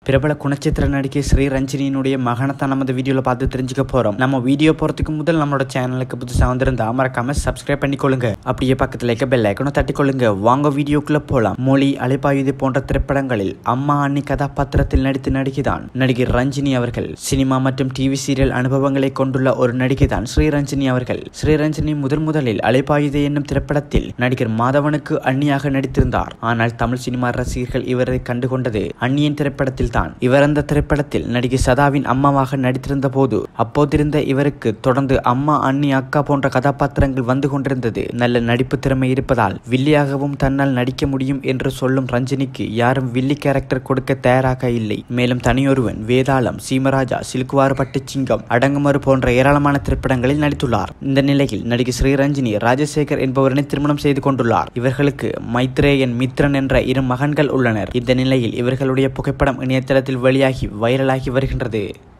பிரபல குணச்சித்திர நடிகை ஸ்ரீ ரஞ்சினியினுடைய மகனத்தை நமது வீடியோல பார்த்து தெரிஞ்சுக்க போறோம் நம்ம வீடியோ போறதுக்கு முதல் நம்மளோட சேனலுக்கு புதுசா வந்திருந்தா மறக்காம சப்ஸ்கிரைப் பண்ணிக்கொள்ளுங்க அப்படியே பக்கத்துல இருக்க பெல் ஐக்கனும் தட்டிக்கொள்ளுங்க வாங்க வீடியோக்குள்ள போலாம் மொழி அலைப்பாயுது போன்ற திரைப்படங்களில் அம்மா அண்ணி கதாபாத்திரத்தில் நடித்து நடிகைதான் நடிகை ரஞ்சினி அவர்கள் சினிமா மற்றும் டிவி சீரியல் அனுபவங்களை கொண்டுள்ள ஒரு நடிகைதான் ஸ்ரீ ரஞ்சினி அவர்கள் ஸ்ரீ ரஞ்சினி முதன் முதலில் அலைப்பாயுதே என்னும் திரைப்படத்தில் நடிகர் மாதவனுக்கு அண்ணியாக நடித்திருந்தார் ஆனால் தமிழ் சினிமா ரசிகர்கள் இவரை கண்டுகொண்டது அந்நியன் திரைப்படத்தில் தான் இவர் அந்த திரைப்படத்தில் நடிகை சதாவின் அம்மாவாக நடித்திருந்த போது அப்போதிருந்த இவருக்கு தொடர்ந்து அம்மா அண்ணி அக்கா போன்ற கதாபாத்திரங்கள் வந்து கொண்டிருந்தது நல்ல நடிப்பு திறமை இருப்பதால் வில்லியாகவும் தன்னால் நடிக்க முடியும் என்று சொல்லும் ரஞ்சினிக்கு யாரும் வில்லி கேரக்டர் கொடுக்க தயாராக இல்லை மேலும் தனியொருவன் வேதாளம் சீமராஜா சிலுக்குவாறு பட்டுச்சிங்கம் அடங்குமறு போன்ற ஏராளமான திரைப்படங்களில் நடித்துள்ளார் இந்த நிலையில் நடிகை ஸ்ரீரஞ்சினி ராஜசேகர் என்பவரனை திருமணம் செய்து கொண்டுள்ளார் இவர்களுக்கு மைத்ரேயன் மித்ரன் என்ற இரு மகன்கள் உள்ளனர் இந்த நிலையில் இவர்களுடைய புகைப்படம் இணையதளத்தில் வெளியாகி வைரலாகி வருகின்றது